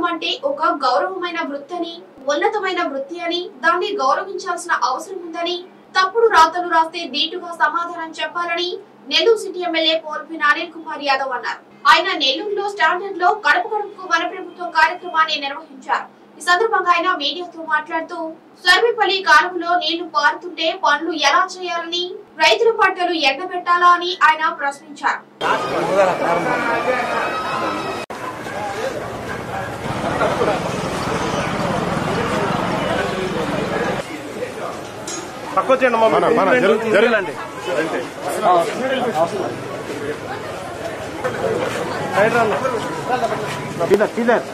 వ్యవసాయం అంటే ఒక గౌరవమైన వృత్తి అని ఉన్నతమైన వృత్తి అని దాన్ని గౌరవించాల్సిన అవసరం ఉందని తప్పుడు రాతలు రాస్తే దీటుగా సమాధానం చెప్పాలని నెల్లూరు సిటీ ఎమ్మెల్యే పోల్పిన అనిల్ కుమార్ యాదవ్ అన్నారు ఆయన నెల్లూరులో స్టాండర్డ్ లో గడప గడపకు మన ప్రభుత్వం కార్యక్రమాన్ని నిర్వహించారు ఈ సందర్భంగా ఆయన మీడియాతో మాట్లాడుతూ సర్వేపల్లి కాలువలో నీళ్లు పారుతుంటే పనులు ఎలా చేయాలని రైతుల పంటలు ఎండబెట్టాలా అని ఆయన ప్రశ్నించారు తక్కువ చేయండి అమ్మా. మన, మన, రెండు జరుగు- జరుగు. తీసుకెళ్ళండి. సైడ్ రా అన్న. కిదర్ కిదర్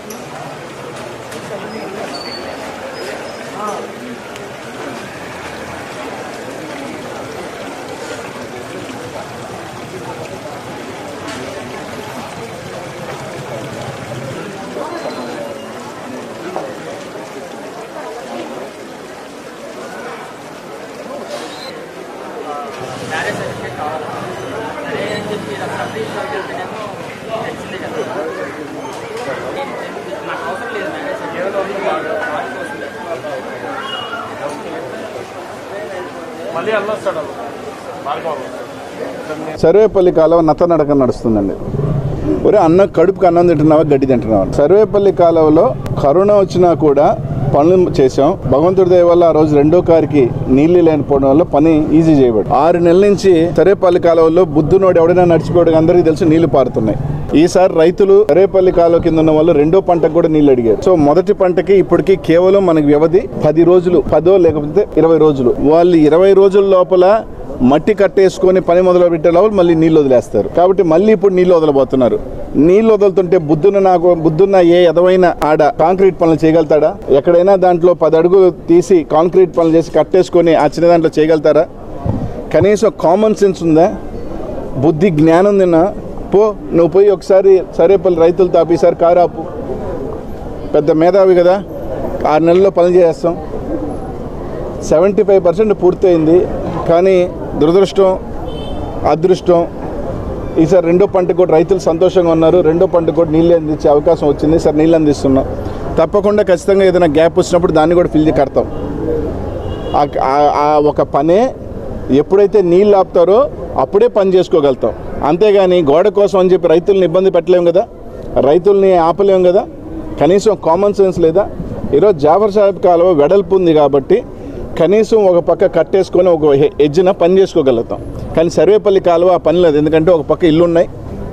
మళ్ళీ అల్లొస్తాడు అన్న. భార్గవ్ సర్వేపల్లి కాలువ నత్త నడక నడుస్తుందండి ఒరే అన్న కడుపుకి అన్నం తింటున్నావా గడ్డి తింటున్నావా సర్వేపల్లి కాలువలో కరోనా వచ్చినా కూడా పనులు చేసాం భగవంతుడి దయ వల్ల ఆ రోజు రెండో కారికి నీళ్లు లేనిపోవడం వల్ల పని ఈజీ చేయబడి ఆరు నెలల నుంచి సర్వేపల్లి కాలువలో బుద్ధునోడు ఎవడైనా నడిచిపోవడం అందరికీ తెలుసు నీళ్లు పారుతున్నాయి ఈసారి రైతులు సర్వేపల్లి కాలువ కింద ఉన్న వాళ్ళు రెండో పంటకు కూడా నీళ్లు అడిగారు సో మొదటి పంటకి ఇప్పటికి కేవలం మనకి వ్యవధి పది రోజులు పదో లేకపోతే ఇరవై రోజులు వాళ్ళు ఇరవై రోజుల లోపల మట్టి కట్టేసుకొని పని మొదలు పెట్టే లోపల మళ్ళీ నీళ్ళు వదిలేస్తారు కాబట్టి మళ్ళీ ఇప్పుడు నీళ్ళు వదలబోతున్నారు నీళ్ళు వదులుతుంటే బుద్ధున్న నాకు బుద్ధున్న ఏ ఎదవైన ఆడ కాంక్రీట్ పనులు చేయగలుగుతాడా ఎక్కడైనా దాంట్లో పది అడుగులు తీసి కాంక్రీట్ పనులు చేసి కట్టేసుకొని ఆ చిన్న దాంట్లో చేయగలుగుతారా కనీసం కామన్ సెన్స్ ఉందా బుద్ధి జ్ఞానం తిన్నా పో నువ్వు పోయి ఒకసారి సరేపల్లి రైతులతో ఆపి ఈసారి కారు ఆపు పెద్ద మేధావి కదా ఆరు నెలల్లో పనులు చేస్తాం సెవెంటీ ఫైవ్ పర్సెంట్ పూర్తయింది కానీ దురదృష్టం అదృష్టం ఈసారి రెండో పంటకు కూడా రైతులు సంతోషంగా ఉన్నారు రెండో పంటకు కూడా నీళ్ళు అందించే అవకాశం వచ్చింది సార్ నీళ్ళు అందిస్తున్నాం తప్పకుండా ఖచ్చితంగా ఏదైనా గ్యాప్ వచ్చినప్పుడు దాన్ని కూడా ఫిల్ కడతాం ఆ- ఆ- ఆ ఒక పనే ఎప్పుడైతే నీళ్ళు ఆపుతారో అప్పుడే పని చేసుకోగలుగుతాం అంతేగాని గోడ కోసం అని చెప్పి రైతుల్ని ఇబ్బంది పెట్టలేం కదా రైతుల్ని ఆపలేం కదా కనీసం కామన్ సెన్స్ లేదా ఈరోజు జాఫర్ సాహెబ్ కాలువ వెడల్పు ఉంది కాబట్టి కనీసం ఒక పక్క కట్టేసుకొని ఒక హె- ఎడ్జ్న పని చేసుకోగలుగుతాం కానీ సర్వేపల్లి కాలువ ఆ పని లేదు ఎందుకంటే ఒక పక్క ఇల్లు ఉన్నాయి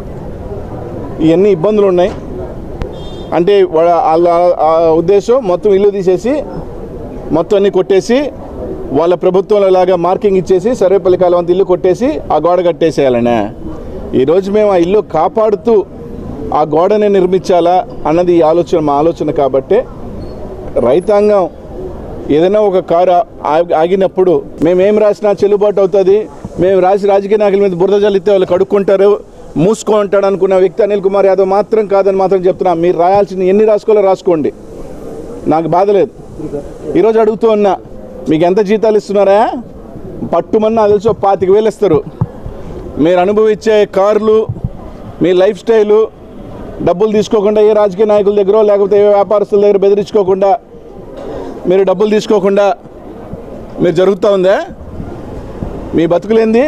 ఇవన్నీ ఇబ్బందులు ఉన్నాయి అంటే వాళ్ళ వాళ్ళ ఆ ఉద్దేశం మొత్తం ఇల్లు తీసేసి మొత్తం అన్ని కొట్టేసి వాళ్ళ ప్రభుత్వంలో లాగా మార్కింగ్ ఇచ్చేసి సర్వేపల్లి కాలం అంత ఇల్లు కొట్టేసి ఆ గోడ కట్టేసేయాలనే ఈరోజు మేము ఆ ఇల్లు కాపాడుతూ ఆ గోడని నిర్మించాలా అన్నది ఈ ఆలోచన మా ఆలోచన కాబట్టే రైతాంగం ఏదైనా ఒక కారు ఆ- ఆగినప్పుడు మేము ఏం రాసినా చెల్లుబాటు అవుతుంది మేము రాసి రాజకీయ నాయకుల మీద బురద జల్లితే వాళ్ళు కడుక్కుంటారు మూసుకో ఉంటాడు అనుకున్న వ్యక్తి అనిల్ కుమార్ యాదవ్ మాత్రం కాదని మాత్రం చెప్తున్నా మీరు రాయాల్సిన ఎన్ని రాసుకోవాలో రాసుకోండి నాకు బాధ లేదు ఈరోజు అడుగుతూ ఉన్నా మీకు ఎంత జీతాలు ఇస్తున్నారా పట్టుమని నాకు తెలిసి ఒక పాతిక వేలు ఇస్తారు మీరు అనుభవించే కార్లు మీ లైఫ్ స్టైలు డబ్బులు తీసుకోకుండా ఏ రాజకీయ నాయకుల దగ్గర లేకపోతే ఏ వ్యాపారస్తుల దగ్గర బెదిరించుకోకుండా మీరు డబ్బులు తీసుకోకుండా మీరు జరుగుతూ ఉందా మీ బతుకులేంది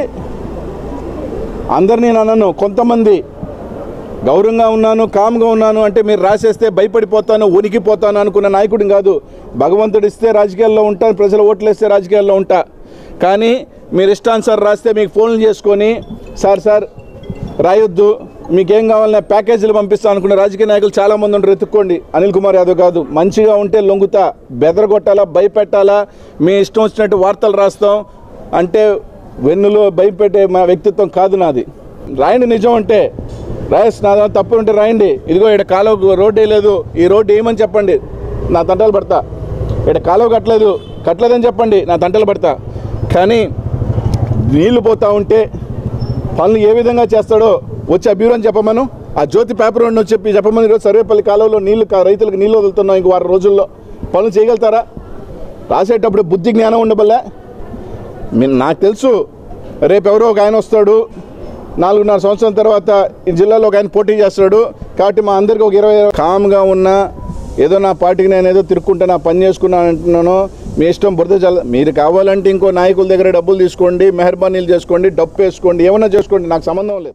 అందరినీ నేను అన్నాను కొంతమంది గౌరవంగా ఉన్నాను కామ్గా ఉన్నాను అంటే మీరు రాసేస్తే భయపడిపోతాను ఉనికిపోతాను అనుకున్న నాయకుడిని కాదు భగవంతుడు ఇస్తే రాజకీయాల్లో ఉంటాను ప్రజలు ఓట్లు వేస్తే రాజకీయాల్లో ఉంటా కానీ మీరు ఇష్టానుసారం రాస్తే మీకు ఫోన్లు చేసుకొని సార్ సార్ రాయొద్దు మీకేం కావాలన్నా ప్యాకేజీలు పంపిస్తా అనుకున్న రాజకీయ నాయకులు చాలామంది ఉంటారు ఎత్తుక్కోండి అనిల్ కుమార్ యాదవ్ కాదు మంచిగా ఉంటే లొంగుతా బెదరగొట్టాలా భయపెట్టాలా మీ ఇష్టం వచ్చినట్టు వార్తలు రాస్తాం అంటే వెన్నులో భయపెట్టే మా వ్యక్తిత్వం కాదు నాది రాయండి నిజం అంటే రాయస్ నా దాంట్లో తప్పు ఉంటే రాయండి ఇదిగో ఇక్కడ కాలువ రోడ్డు వేయలేదు ఈ రోడ్డు వేయమని చెప్పండి నా తంటాలు పడతా ఇక్కడ కాలువ కట్టలేదు కట్టలేదని చెప్పండి నా తంటలు పడతా కానీ నీళ్లు పోతా ఉంటే పనులు ఏ విధంగా చేస్తాడో వచ్చి అభివృద్ధి చెప్పమను ఆ జ్యోతి పేపర్ ఉండి వచ్చి చెప్పి చెప్పమని ఈరోజు సర్వేపల్లి కాలంలో నీళ్లు కా- రైతులకు నీళ్లు వదులుతున్నాం ఇంక వారం రోజుల్లో పనులు చేయగలుగుతారా రాసేటప్పుడు బుద్ధి జ్ఞానం ఉండబల్లే మీ- నాకు తెలుసు రేపు ఎవరో ఒక ఆయన వస్తాడు నాలుగున్నర సంవత్సరం తర్వాత ఈ జిల్లాలో ఒక ఆయన పోటీ చేస్తాడు కాబట్టి మా అందరికి ఒక ఇరవై కామ్గా ఉన్న ఏదో నా పార్టీకి నేను ఏదో తిరుక్కుంటా నా పని చేసుకున్నాను అంటున్నాను మీ ఇష్టం బురద చల్ల మీరు కావాలంటే ఇంకో నాయకుల దగ్గర డబ్బులు తీసుకోండి మెహర్బానీలు చేసుకోండి డప్పు వేసుకోండి ఏమైనా చేసుకోండి నాకు సంబంధం లేదు